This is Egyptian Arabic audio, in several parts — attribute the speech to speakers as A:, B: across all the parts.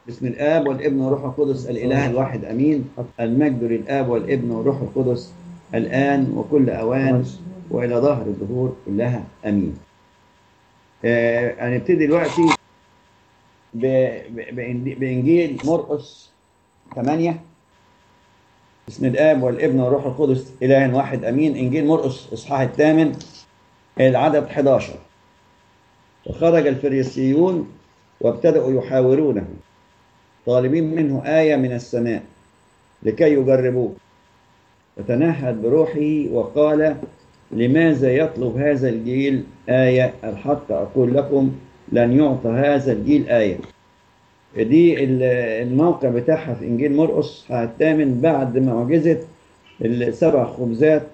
A: بسم الآب والابن والروح القدس الإله الواحد أمين المجد للآب والابن والروح القدس الآن وكل أوان وإلى ظهر الظهور كلها أمين آه، هنبتدي دلوقتي ب- ب- بإنجيل- بإنجيل مرقس 8 بسم الآب والابن والروح القدس إله واحد أمين إنجيل مرقس إصحاح الثامن العدد 11 وخرج الفريسيون وابتدأوا يحاورونه طالبين منه آية من السماء لكي يجربوه فتنهد بروحه وقال لماذا يطلب هذا الجيل آية الحق أقول لكم لن يعطى هذا الجيل آية دي ال- الموقع بتاعها في إنجيل مرقس الثامن بعد معجزة السبع خبزات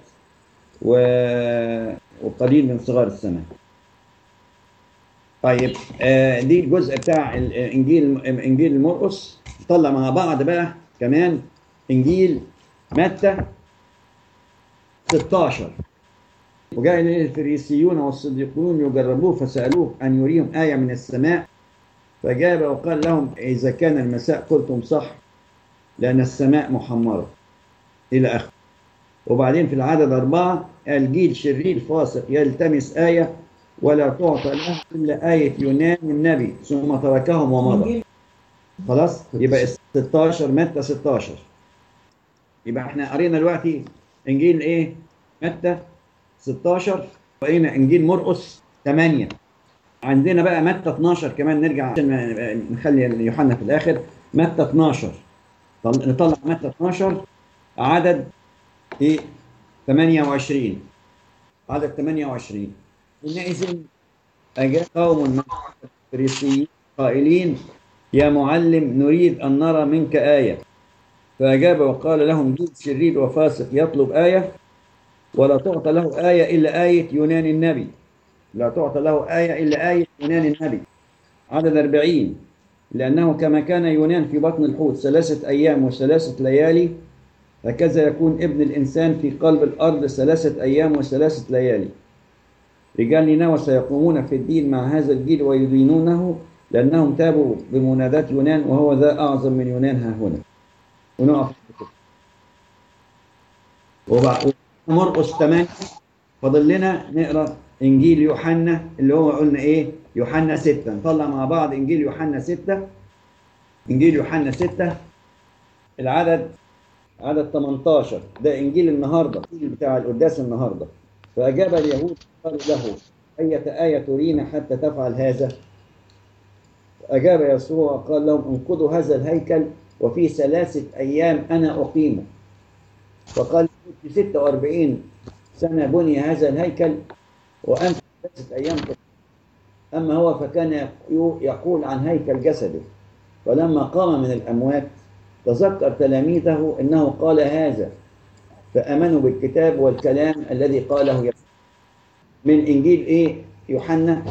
A: و- وقليل من صغار السماء طيب آه، دي الجزء بتاع الانجيل انجيل مرقس طلع مع بعض بقى كمان انجيل متى 16 وجاء اليه الفريسيون والصديقون يجربوه فسالوه ان يريهم ايه من السماء فجاب وقال لهم اذا كان المساء قلتم صح لان السماء محمره الى اخره وبعدين في العدد أربعة قال جيل شرير فاسق يلتمس آية ولا تعطى له إلا آية يونان النبي ثم تركهم ومضى خلاص يبقى 16 متى 16 يبقى احنا قرينا دلوقتي انجيل ايه متى 16 وقرينا انجيل مرقس 8 عندنا بقى متى 12 كمان نرجع عشان ما- نخلي يوحنا في الاخر متى 12 طل- نطلع متى 12 عدد ايه 28 عدد 28 حينئذ أجاب قوم من الفريسيين قائلين يا معلم نريد أن نرى منك آية فأجاب وقال لهم جيل شرير وفاسق يطلب آية ولا تعطى له آية إلا آية يونان النبي لا تعطى له آية إلا آية يونان النبي عدد أربعين لأنه كما كان يونان في بطن الحوت ثلاثة أيام وثلاثة ليالي هكذا يكون ابن الإنسان في قلب الأرض ثلاثة أيام وثلاثة ليالي رجال نينوى سيقومون في الدين مع هذا الجيل ويدينونه لأنهم تابوا بمناداة يونان وهو ذا أعظم من يونان ها هنا ونقف كده. وبعد مرقس 8 فاضل لنا نقرا انجيل يوحنا اللي هو قلنا ايه يوحنا 6 نطلع مع بعض انجيل يوحنا 6 انجيل يوحنا 6 العدد عدد 18 ده انجيل النهارده بتاع القداس النهارده فاجاب اليهود قالوا له اية آية ترينا حتى تفعل هذا أجاب يسوع وقال لهم انقضوا هذا الهيكل وفي ثلاثة أيام أنا أقيمه فقال في 46 سنة بني هذا الهيكل وأنت في ثلاثة أيام تقيم. أما هو فكان يقول عن هيكل جسده فلما قام من الأموات تذكر تلاميذه أنه قال هذا فآمنوا بالكتاب والكلام الذي قاله يسوع من إنجيل إيه يوحنا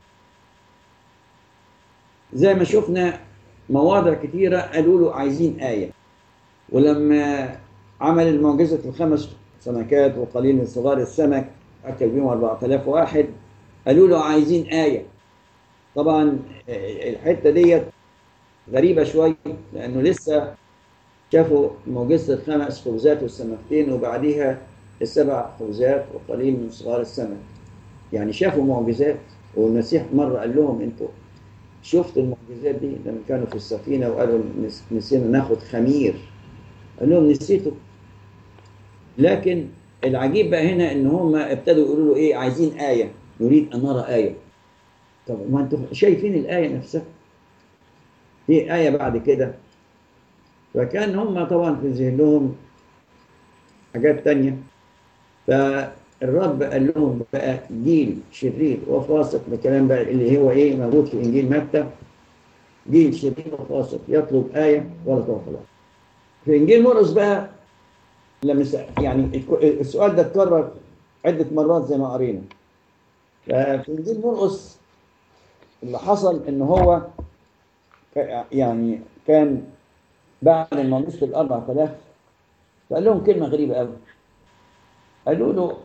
A: زي ما شفنا مواضع كتيرة قالوا له عايزين آية ولما عمل المعجزة الخمس سمكات وقليل من صغار السمك أكل بيهم 4000 واحد قالوا له عايزين آية طبعا الحتة ديت غريبة شوية لأنه لسه شافوا معجزة الخمس خبزات والسمكتين وبعديها السبع خبزات وقليل من صغار السمك يعني شافوا معجزات والمسيح مرة قال لهم انتوا شفتوا المعجزات دي لما كانوا في السفينة وقالوا نس- نسينا ناخد خمير قال لهم نسيتوا لكن العجيب بقى هنا ان هم ابتدوا يقولوا له ايه عايزين آية نريد ان نرى آية طب ما انتوا شايفين الآية نفسها في آية بعد كده فكان هم طبعا في ذهنهم حاجات تانية فالرب قال لهم بقى جيل شرير وفاسق بكلام بقى اللي هو ايه موجود في انجيل متى جيل شرير وفاسق يطلب آية ولا تعطى له. في انجيل مرقس بقى لما س- يعني الك- السؤال ده اتكرر عدة مرات زي ما قرينا ففي انجيل مرقس اللي حصل ان هو ك- يعني كان بعد ما نصف الأربع آلاف فقال لهم كلمة غريبة قوي قالوا له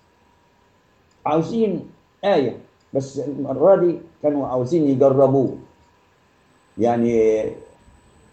A: عاوزين آية بس المرة دي كانوا عاوزين يجربوه يعني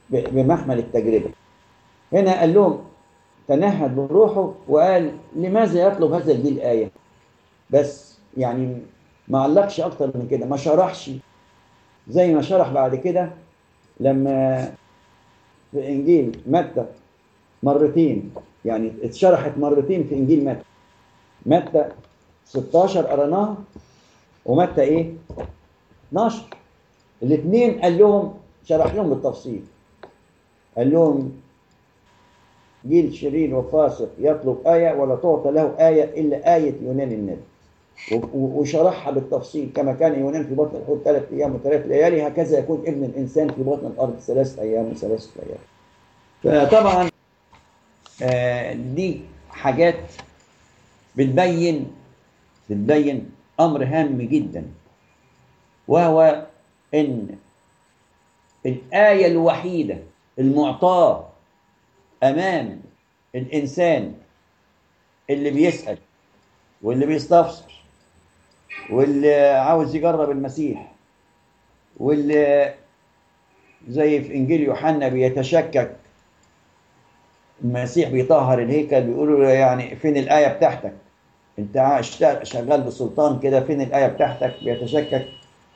A: ب- بمحمل التجربة هنا قال لهم تنهد بروحه وقال لماذا يطلب هذا الجيل آية بس يعني ما علقش أكتر من كده ما شرحش زي ما شرح بعد كده لما في إنجيل متى مرتين يعني اتشرحت مرتين في إنجيل متى متى 16 قرناها ومتى إيه 12 الاثنين قال لهم شرح لهم بالتفصيل قال لهم جيل شرير وفاسق يطلب آية ولا تعطى له آية إلا آية يونان النبي و- و- وشرحها بالتفصيل كما كان يونان في بطن الحوت ثلاث أيام وثلاث ليالي هكذا يكون ابن الإنسان في بطن الأرض ثلاث أيام وثلاث ليالي فطبعا آه، دي حاجات بتبين بتبين أمر هام جدا وهو إن الآية الوحيدة المعطاة أمام الإنسان اللي بيسأل واللي بيستفسر واللي عاوز يجرب المسيح واللي زي في إنجيل يوحنا بيتشكك المسيح بيطهر الهيكل بيقولوا له يعني فين الآية بتاعتك انت عايش- شغال بسلطان كده فين الآية بتاعتك بيتشكك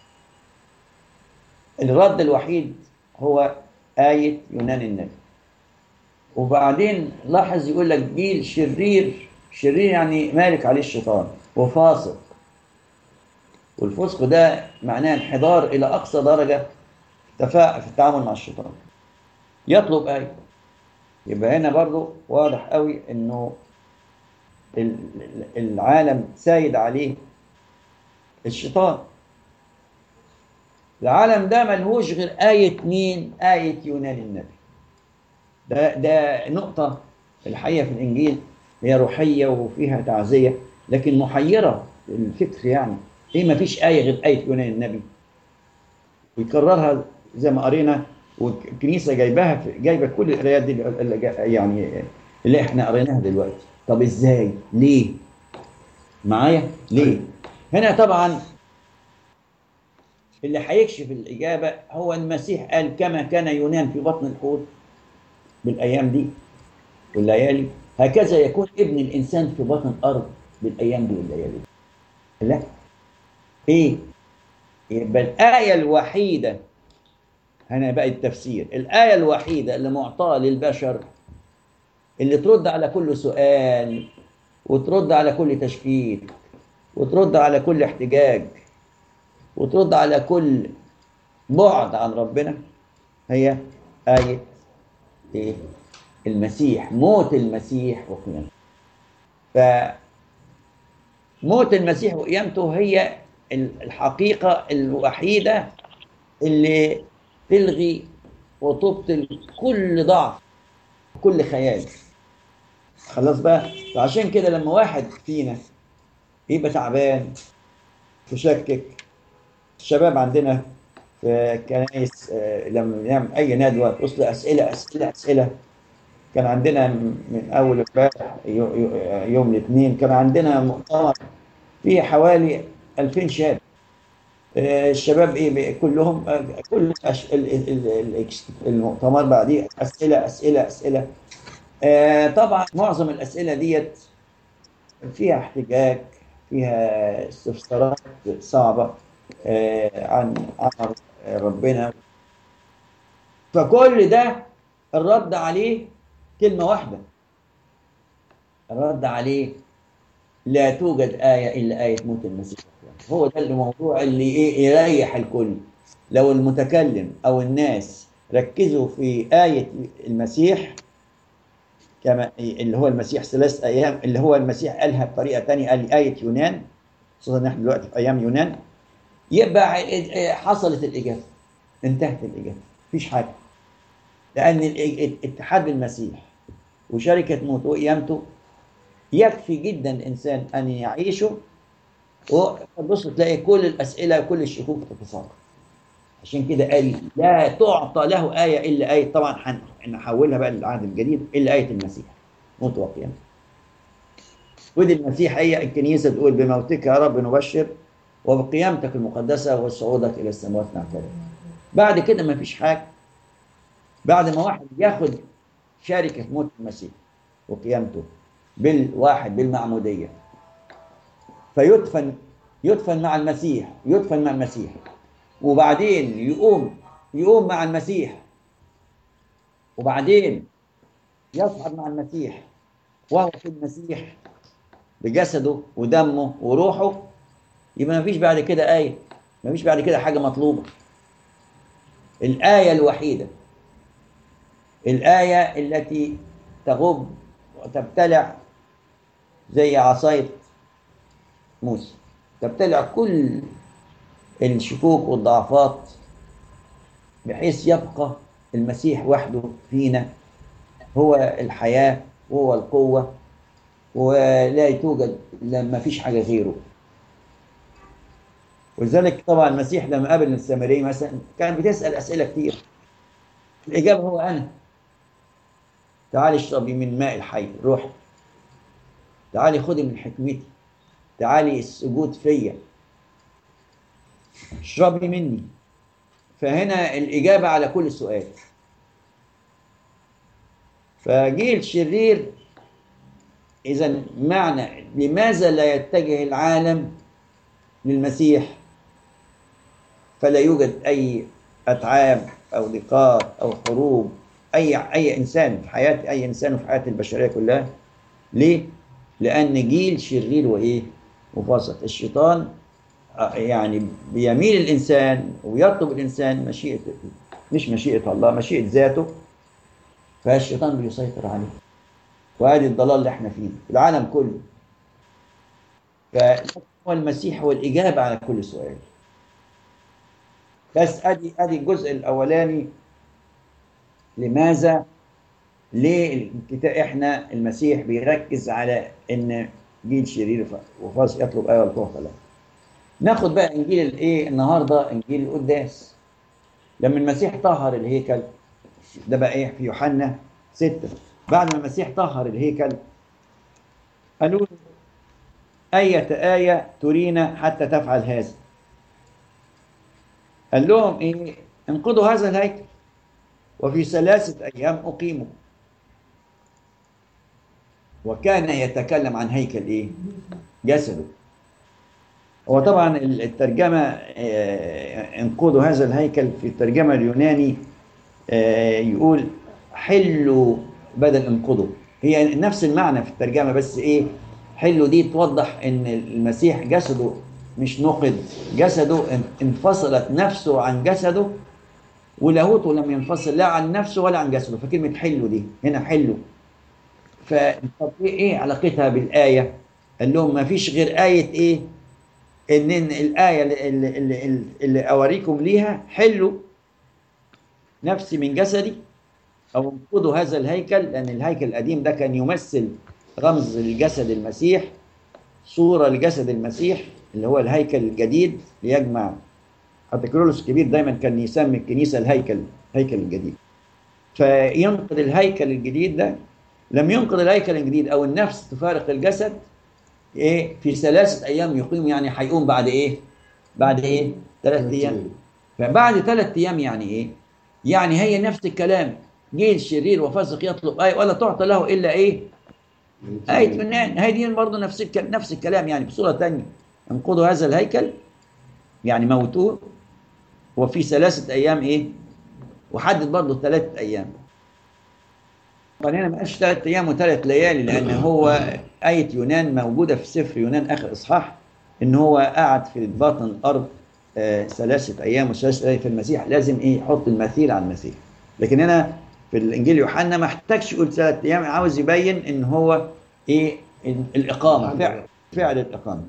A: الرد الوحيد هو آية يونان النبي وبعدين لاحظ يقول لك جيل شرير شرير يعني مالك عليه الشيطان وفاسق والفسق ده معناه انحدار إلى أقصى درجة تفاء في التعامل مع الشيطان يطلب آية يبقى هنا برضو واضح قوي انه ال- ال- العالم سايد عليه الشيطان العالم ده ملهوش غير آية مين؟ آية يونان النبي ده ده نقطة الحقيقة في الإنجيل هي روحية وفيها تعزية لكن محيرة الفكر يعني إيه ما فيش آية غير آية يونان النبي ويكررها زي ما قرينا والكنيسة جايباها في جايبة كل القرايات دي اللي جا- يعني اللي احنا قريناها دلوقتي طب ازاي؟ ليه؟ معايا؟ ليه؟ هنا طبعا اللي هيكشف الإجابة هو المسيح قال كما كان يونان في بطن الحوت بالأيام دي والليالي هكذا يكون ابن الإنسان في بطن الأرض بالأيام دي والليالي دي. لا إيه؟ يبقى الآية الوحيدة هنا بقى التفسير الآية الوحيدة اللي معطاة للبشر اللي ترد على كل سؤال وترد على كل تشكيك وترد على كل احتجاج وترد على كل بعد عن ربنا هي آية إيه؟ المسيح موت المسيح وقيامته ف موت المسيح وقيامته هي الحقيقة الوحيدة اللي تلغي وتبطل كل ضعف كل خيال خلاص بقى فعشان كده لما واحد فينا يبقى تعبان تشكك الشباب عندنا في الكنائس آه، لما نعمل اي ندوه تبص لي اسئله اسئله اسئله كان عندنا من اول امبارح يو- يو- يوم الاثنين كان عندنا مؤتمر فيه حوالي 2000 شاب آه، الشباب ايه بقى كلهم آه، كل أش- ال- ال- ال- ال- المؤتمر بعديه اسئله اسئله اسئله آه، طبعا معظم الاسئله ديت فيها احتجاج فيها استفسارات صعبه آه، عن عمل ربنا فكل ده الرد عليه كلمه واحده الرد عليه لا توجد آية إلا آية موت المسيح هو ده الموضوع اللي إيه يريح الكل لو المتكلم أو الناس ركزوا في آية المسيح كما اللي هو المسيح ثلاث أيام اللي هو المسيح قالها بطريقة تانية قال آية يونان خصوصا إن إحنا دلوقتي في أيام يونان يبقى حصلت الإجابة انتهت الإجابة مفيش حاجة لأن الاتحاد بالمسيح وشركة موته وقيامته يكفي جدا الانسان ان يعيشه وتبص تلاقي كل الاسئله وكل الشكوك تتساقط عشان كده قال لا تعطى له ايه الا ايه طبعا هنحولها بقى للعهد الجديد الا ايه المسيح موت وقيامه ودي المسيح هي الكنيسه تقول بموتك يا رب نبشر وبقيامتك المقدسه وصعودك الى السماوات نعترف بعد كده ما فيش حاجه بعد ما واحد ياخد شاركة في موت المسيح وقيامته بالواحد بالمعمودية فيدفن يدفن مع المسيح يدفن مع المسيح وبعدين يقوم يقوم مع المسيح وبعدين يصعد مع المسيح وهو في المسيح بجسده ودمه وروحه يبقى ما فيش بعد كده آية ما فيش بعد كده حاجة مطلوبة الآية الوحيدة الآية التي تغب وتبتلع زي عصاية موسى تبتلع كل الشكوك والضعفات بحيث يبقى المسيح وحده فينا هو الحياة وهو القوة ولا توجد لما فيش حاجة غيره ولذلك طبعا المسيح لما قابل السامرية مثلا كان بتسأل أسئلة كتير الإجابة هو أنا تعالي اشربي من ماء الحي روح تعالي خدي من حكمتي تعالي السجود فيا اشربي مني فهنا الإجابة على كل سؤال فجيل شرير إذا معنى لماذا لا يتجه العالم للمسيح فلا يوجد أي أتعاب أو ضيقات أو حروب أي أي إنسان في حياة أي إنسان في حياة البشرية كلها ليه؟ لأن جيل شرير وإيه؟ وفاسق الشيطان يعني بيميل الإنسان ويطلب الإنسان مشيئة مش مشيئة الله مشيئة ذاته فالشيطان بيسيطر عليه وادي الضلال اللي احنا فيه في العالم كله فهو المسيح هو الإجابة على كل سؤال بس ادي ادي الجزء الاولاني لماذا ليه الكتاب احنا المسيح بيركز على ان جيل شرير وفاس يطلب ايه والقوه فلا ناخد بقى انجيل الايه النهارده انجيل القداس لما المسيح طهر الهيكل ده بقى ايه في يوحنا ستة بعد ما المسيح طهر الهيكل قالوا له أية آية ترينا حتى تفعل هذا قال لهم ايه انقضوا هذا الهيكل وفي ثلاثة أيام أقيموا وكان يتكلم عن هيكل إيه؟ جسده هو طبعا الترجمة آه، انقضوا هذا الهيكل في الترجمة اليوناني آه، يقول حلوا بدل انقضوا هي نفس المعنى في الترجمة بس إيه حلوا دي توضح إن المسيح جسده مش نقد جسده انفصلت نفسه عن جسده ولاهوته لم ينفصل لا عن نفسه ولا عن جسده فكلمة حلو دي هنا حلو فطب ايه علاقتها بالآية؟ قال لهم ما فيش غير آية ايه؟ ان إن الآية اللي, اللي, اللي, اللي أوريكم ليها حلوا نفسي من جسدي أو انقضوا هذا الهيكل لأن الهيكل القديم ده كان يمثل رمز لجسد المسيح صورة لجسد المسيح اللي هو الهيكل الجديد ليجمع حتى كيرلس الكبير دايما كان يسمي الكنيسة الهيكل هيكل الجديد فينقذ الهيكل الجديد ده لم ينقذ الهيكل الجديد او النفس تفارق الجسد ايه في ثلاثة ايام يقيم يعني هيقوم بعد ايه بعد ايه ثلاث ايام فبعد ثلاث ايام يعني ايه يعني هي نفس الكلام جيل شرير وفاسق يطلب ايه ولا تعطى له الا ايه آية يونان هي دي برضه نفس الكلام نفس الكلام يعني بصورة ثانية انقضوا هذا الهيكل يعني موتوه وفي ثلاثة أيام إيه؟ وحدد برضه ثلاثة أيام. طبعا هنا ما قالش ثلاث أيام وثلاث ليالي لأن هو آية يونان موجودة في سفر يونان آخر إصحاح إن هو قعد في باطن الأرض آه ثلاثة أيام وثلاثة ليالي في المسيح لازم إيه يحط المثيل على المسيح. لكن هنا في الإنجيل يوحنا ما احتاجش يقول ثلاث أيام عاوز يبين إن هو إيه الإقامة فعل فعل الإقامة.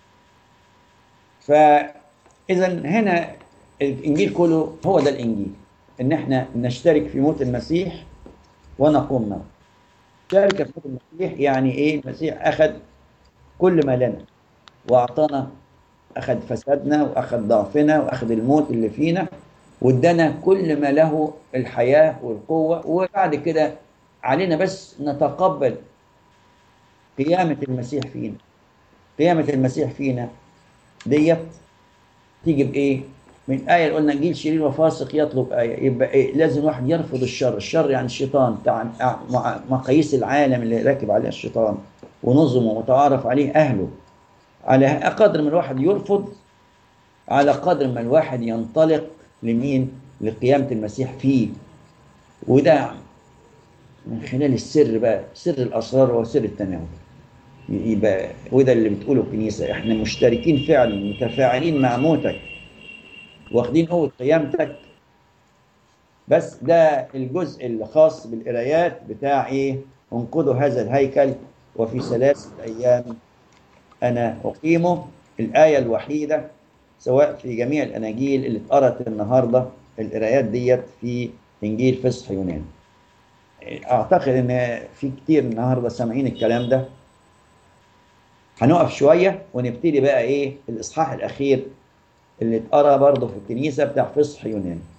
A: فإذا هنا الانجيل كله هو ده الانجيل ان احنا نشترك في موت المسيح ونقوم معه شارك في موت المسيح يعني ايه المسيح اخذ كل ما لنا واعطانا اخذ فسادنا واخذ ضعفنا واخذ الموت اللي فينا وادانا كل ما له الحياه والقوه وبعد كده علينا بس نتقبل قيامه المسيح فينا قيامه المسيح فينا ديت تيجي بايه من آية قلنا جيل شرير وفاسق يطلب آية يبقى إيه؟ لازم واحد يرفض الشر الشر يعني الشيطان بتاع مع- مقاييس العالم اللي راكب عليه الشيطان ونظمه وتعارف عليه أهله على قدر ما الواحد يرفض على قدر ما الواحد ينطلق لمين لقيامة المسيح فيه وده من خلال السر بقى سر الأسرار وسر التناول يبقى وده اللي بتقوله الكنيسة احنا مشتركين فعلا متفاعلين مع موتك واخدين قوة قيامتك بس ده الجزء الخاص بالقرايات بتاع ايه انقذوا هذا الهيكل وفي ثلاثة أيام أنا أقيمه الآية الوحيدة سواء في جميع الأناجيل اللي اتقرت النهاردة القرايات ديت في إنجيل فصح يونان أعتقد إن في كتير النهاردة سامعين الكلام ده هنقف شوية ونبتدي بقى إيه الإصحاح الأخير اللي اتقرا برضه في الكنيسة بتاع فصح يونان